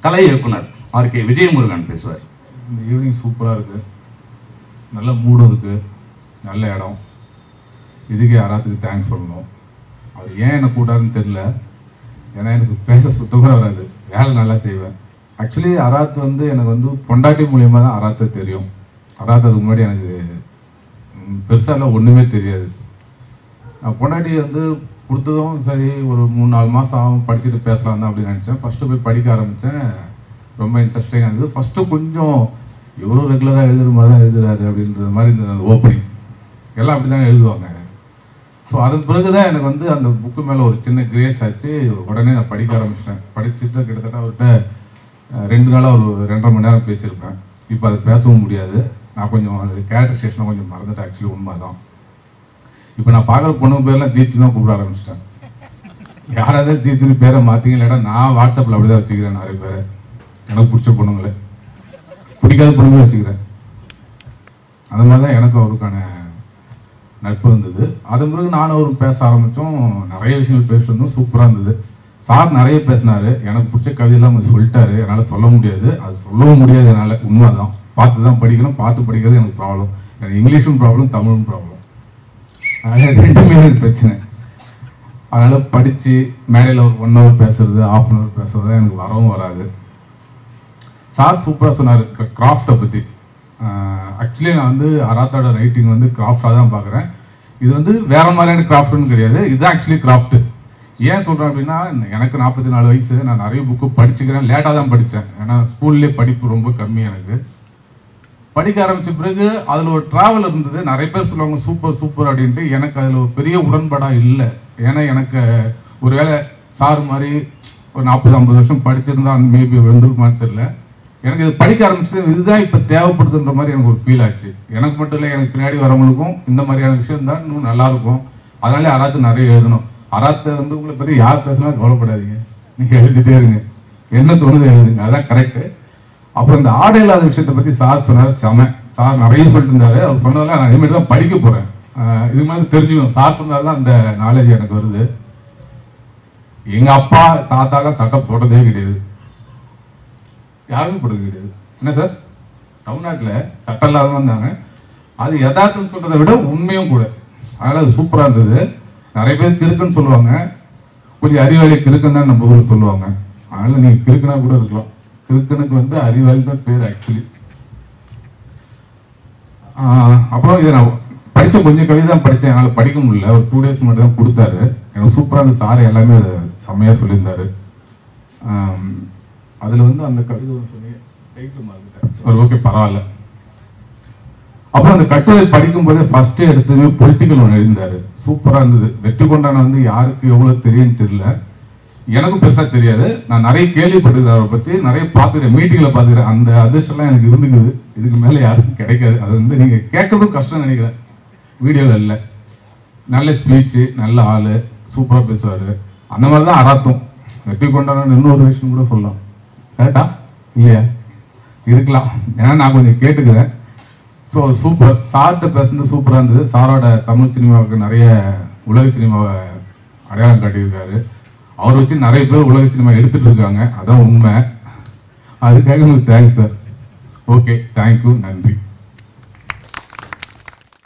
கலை இயக்குனர் R K Vijayamurugan பேசுவார் இந்த ஈவினிங் சூப்பராக இருக்குது நல்ல மூடும் இருக்குது நல்ல இடம் இதுக்கே யாராத்துக்கு தேங்க்ஸ் சொல்லணும் அது ஏன் என்னை கூட்டாருன்னு தெரில ஏன்னா எனக்கு பேச சுத்தமாக வராது வேலை நல்லா செய்வேன் ஆக்சுவலி அராத் வந்து எனக்கு வந்து பொண்டாட்டி மூலியமாக தான் அராத்தை தெரியும் அராத் அதுக்கு முன்னாடி எனக்கு பெருசாலாம் ஒன்றுமே தெரியாது நான் பொண்டாட்டி வந்து கொடுத்ததும் சரி ஒரு மூணு நாலு மாதம் ஆகும் படிச்சுட்டு பேசலாம் தான் அப்படின்னு நினச்சேன் ஃபஸ்ட்டு போய் படிக்க ஆரம்பித்தேன் ரொம்ப இன்ட்ரெஸ்டிங்காக இருந்தது ஃபஸ்ட்டு கொஞ்சம் இவரும் ரெகுலராக எழுதுற மாதிரி தான் எழுதுறாரு அப்படின்றது மாதிரி இந்த ஓப்பனிங் எல்லாம் அப்படி தான் எழுதுவாங்க ஸோ அதன் பிறகு தான் எனக்கு வந்து அந்த புக்கு மேலே ஒரு சின்ன கிரேஸ் ஆச்சு உடனே நான் படிக்க ஆரம்பிச்சிட்டேன் படிச்சுட்டு கிட்டத்தட்ட அவர்கிட்ட அஹ், ரெண்டு நாளாக ஒரு ரெண்டரை மணி நேரம் பேசியிருப்பேன் இப்போ அது பேசவும் முடியாது நான் கொஞ்சம் அது கேரக்டரைசேஷனை கொஞ்சம் மறந்துட்டேன் ஆக்சுவலி உண்மை தான் இப்போ நான் பார்க்குற பொண்ணு பேர்லாம் தீப்தி தான் கூப்பிட ஆரம்பிச்சிட்டேன் யாராவது தீப்தினு பேரை மாற்றிங்க இல்லாட்டா நான் வாட்ஸ்அப்பில் அப்படி தான் வச்சுக்கிறேன் நிறைய பேரை எனக்கு பிடிச்ச பொண்ணுங்களை பிடிக்காத பொண்ணுங்களை வச்சுக்கிறேன் அந்த மாதிரி தான் எனக்கும் அவருக்கான நட்பு இருந்தது அதன் பிறகு நானும் அவரும் பேச ஆரம்பித்தோம் நிறைய விஷயங்கள் பேசிட்டு சூப்பராக இருந்தது சார் நிறைய பேசினாரு எனக்கு பிடிச்ச கவிதையெல்லாம் கொஞ்சம் சொல்லிட்டாரு என்னால் சொல்ல முடியாது அது சொல்லவும் முடியாது என்னால் உண்மைதான் பார்த்து தான் படிக்கணும் பார்த்து படிக்கிறது எனக்கு ப்ராப்ளம் எனக்கு இங்கிலீஷும் ப்ராப்ளம் தமிழும் ப்ராப்ளம் அதனால ரெண்டுமே எனக்கு பிரச்சனை அதனால படிச்சு மேடையில் ஒரு ஒன் ஹவர் பேசுறது ஆஃப் அன் ஹவர் பேசுறது எனக்கு வரவும் வராது சார் சூப்பராக சொன்னார் கிராஃப்டை பற்றி ஆக்சுவலி நான் வந்து அராத்தாட ரைட்டிங் வந்து கிராஃப்டாக தான் பார்க்குறேன் இது வந்து வேற மாதிரியான கிராஃப்ட்னு கிடையாது இதுதான் ஆக்சுவலி கிராஃப்ட் ஏன் சொல்கிறேன் அப்படின்னா எனக்கு நாற்பத்தி நாலு வயசு நான் நிறைய புக்கு படிச்சுக்கிறேன் லேட்டாக தான் படித்தேன் ஏன்னா ஸ்கூல்லேயே படிப்பு ரொம்ப கம்மி எனக்கு படிக்க ஆரம்பிச்ச பிறகு அதில் ஒரு டிராவல் இருந்தது நிறைய பேர் சொல்லுவாங்க சூப்பர் சூப்பர் அப்படின்ட்டு எனக்கு அதில் ஒரு பெரிய உடன்பாடாக இல்லை ஏன்னா எனக்கு ஒருவேளை சார் மாதிரி ஒரு நாற்பது ஐம்பது வருஷம் படிச்சிருந்தா அந்த மேபி விழுந்திருக்குமான்னு தெரியல எனக்கு இது படிக்க ஆரம்பிச்சது இதுதான் இப்போ தேவைப்படுதுன்ற மாதிரி எனக்கு ஒரு ஃபீல் ஆச்சு எனக்கு மட்டும் இல்லை எனக்கு பின்னாடி வரவங்களுக்கும் இந்த மாதிரியான விஷயம் தான் இன்னும் நல்லா இருக்கும் அதனால அராத்து நிறைய எழுதணும் அராத்தை வந்து உங்களை பற்றி யார் பேசினா கவலைப்படாதீங்க நீங்கள் எழுதிட்டே இருங்க என்ன தோணுது எழுதுங்க அதான் கரெக்டு அப்புறம் இந்த ஆடை இல்லாத விஷயத்தை பத்தி சார் சொன்னாரு செம சார் நிறைய சொல்லிட்டு இருந்தாரு அவர் சொன்னதெல்லாம் நான் இனிமேல் தான் படிக்க போறேன் ஆஹ் இது மாதிரி தெரிஞ்சுக்கணும் சார் சொன்னதுதான் அந்த நாலேஜ் எனக்கு வருது எங்க அப்பா தாத்தாலாம் சட்டை போட்டதே கிடையாது யாருமே போட்டது கிடையாது என்ன சார் தமிழ்நாட்டுல சட்டம் இல்லாத வந்தாங்க அது யதார்த்தம் சொல்றதை விட உண்மையும் கூட அதனால அது சூப்பரா இருந்தது நிறைய பேர் கிறுக்குன்னு சொல்லுவாங்க கொஞ்சம் அறிவாளி கிறுக்குன்னு தான் நம்ம ஊர்ல சொல்லுவாங்க அதனால நீங்க கிறுக்குனா கூட இருக்கலாம் கிறுக்கனுக்கு வந்து அறிவாளி தான் பேர் ஆக்சுவலி அப்புறம் இதை நான் படிச்ச கொஞ்சம் கவிதை தான் படித்தேன் என்னால் படிக்க முடியல ஒரு டூ டேஸ் மட்டும் தான் கொடுத்தாரு எனக்கு சூப்பராக அந்த சார் எல்லாமே அதை செம்மையாக சொல்லியிருந்தாரு ஆம், அதுல வந்து அந்த கவிதை ஒன்று சொன்னீங்க டைட்டில் மறந்துட்டேன் சரி ஓகே பரவாயில்ல அப்புறம் அந்த கட்டுரை படிக்கும் போதே ஃபர்ஸ்ட் எடுத்ததுமே பொலிட்டிக்கல் ஒன்று எழுதினாரு சூப்பரா இருந்தது வெற்றி கொண்டான வந்து யாருக்கு எவ்வளவு தெரியும்னு தெரியல எனக்கும் பெருசா தெரியாது நான் நிறைய கேள்விப்பட்டிருக்கேன் அவரை பத்தி நிறைய பார்த்துக்கிறேன் மீட்டிங்ல பார்த்துக்கிறேன் அந்த அதிர்ஷ்டம்லாம் எனக்கு இருந்துக்குது இதுக்கு மேல யாருக்கும் கிடைக்காது அது வந்து நீங்க கேட்கறதும் கஷ்டம் நினைக்கிறேன் வீடியோல இல்லை நல்ல ஸ்பீச்சு நல்ல ஆளு சூப்பரா பேசுவாரு அந்த மாதிரி தான் அராத்தும் வெற்றி கொண்டான இன்னொரு விஷயம் கூட சொல்லலாம் கரெக்டா இல்லையா இருக்கலாம் ஏன்னா நான் கொஞ்சம் கேட்டுக்கிறேன் ஸோ சூப்பர் சார்கிட்ட பேசுனது சூப்பராக இருந்தது சாரோட தமிழ் சினிமாவுக்கு நிறைய உலக சினிமாவை அடையாளம் காட்டியிருக்காரு அவர் வச்சு நிறைய பேர் உலக சினிமா எடுத்துட்டு இருக்காங்க அதான் உண்மை அதுக்காக உங்களுக்கு தேங்க்ஸ் சார் ஓகே தேங்க்யூ நன்றி